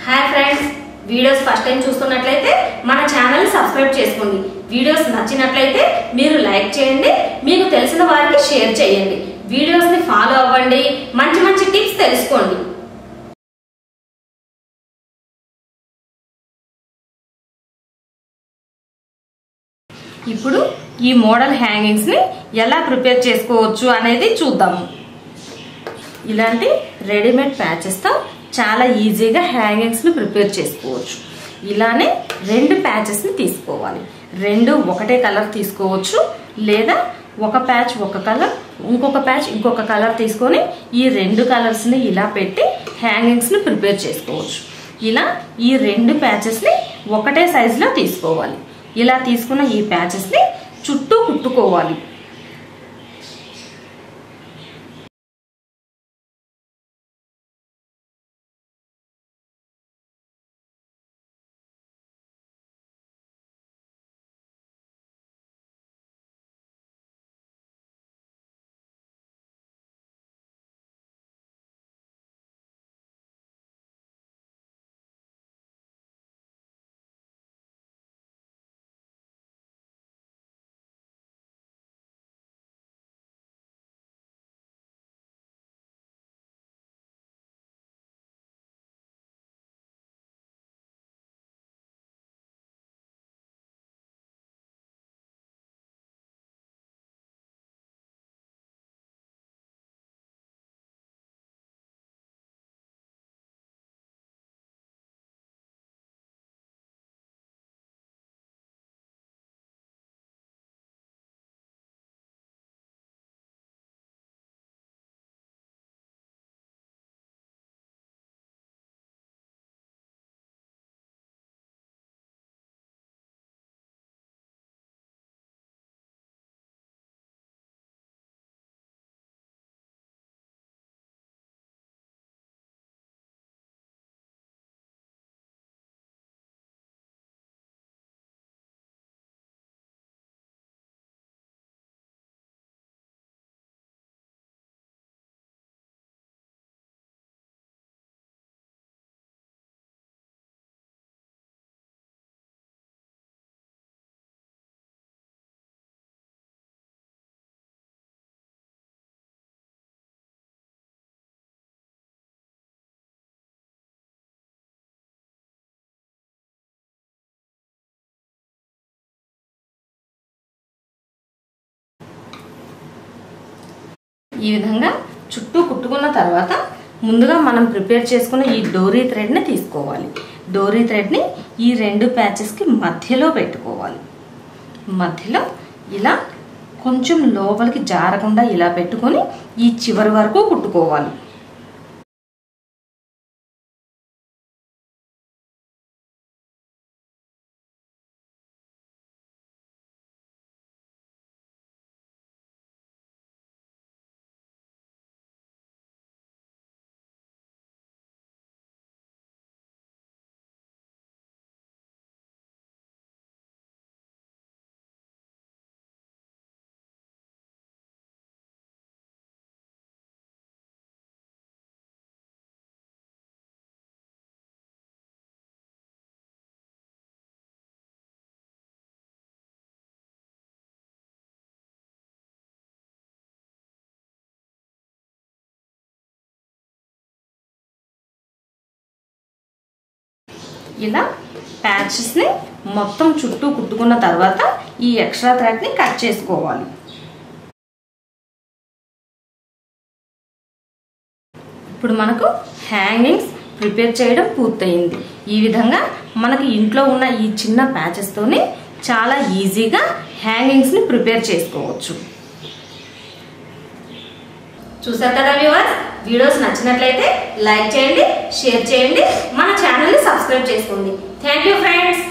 hi friends videos first time చూస్తున్నట్లయితే మన ఛానల్ని సబ్స్క్రైబ్ చేసుకోండి వీడియోస్ నచ్చినట్లయితే మీరు లైక్ చేయండి మీకు తెలిసిన వారికి షేర్ చేయండి వీడియోస్ని ఫాలో అవ్వండి మంచి మంచి టిప్స్ తెలుసుకోండి ఇప్పుడు ఈ మోడల్ హ్యాంగింగ్స్ని ఎలా ప్రిపేర్ చేసుకోవచ్చు అనేది చూద్దాము ఇలాంటి రెడీమేడ్ ప్యాచెస్తో చాలా ఈజీగా హ్యాంగింగ్స్ని ప్రిపేర్ చేసుకోవచ్చు ఇలానే రెండు ప్యాచెస్ని తీసుకోవాలి రెండు ఒకటే కలర్ తీసుకోవచ్చు లేదా ఒక ప్యాచ్ ఒక కలర్ ఇంకొక ప్యాచ్ ఇంకొక కలర్ తీసుకొని ఈ రెండు కలర్స్ని ఇలా పెట్టి హ్యాంగింగ్స్ని ప్రిపేర్ చేసుకోవచ్చు ఇలా ఈ రెండు ప్యాచెస్ని ఒకటే సైజులో తీసుకోవాలి ఇలా తీసుకున్న ఈ ప్యాచెస్ని చుట్టూ కుట్టుకోవాలి ఈ విధంగా చుట్టూ కుట్టుకున్న తర్వాత ముందుగా మనం ప్రిపేర్ చేసుకున్న ఈ డోరీ థ్రెడ్ని తీసుకోవాలి డోరీ థ్రెడ్ని ఈ రెండు ప్యాచెస్కి మధ్యలో పెట్టుకోవాలి మధ్యలో ఇలా కొంచెం లోపలికి జారకుండా ఇలా పెట్టుకొని ఈ చివరి వరకు కుట్టుకోవాలి ఇలా ప్యాచెస్ని మొత్తం చుట్టూ కుట్టుకున్న తర్వాత ఈ ఎక్స్ట్రా థ్రెడ్ని కట్ చేసుకోవాలి ఇప్పుడు మనకు హ్యాంగింగ్స్ ప్రిపేర్ చేయడం పూర్తయింది ఈ విధంగా మనకి ఇంట్లో ఉన్న ఈ చిన్న ప్యాచెస్తోనే చాలా ఈజీగా హ్యాంగింగ్స్ని ప్రిపేర్ చేసుకోవచ్చు చూసారు కదా వ్యూవర్స్ వీడియోస్ నచ్చినట్లయితే లైక్ చేయండి షేర్ చేయండి మన ఛానల్ని సబ్స్క్రైబ్ చేసుకోండి థ్యాంక్ యూ ఫ్రెండ్స్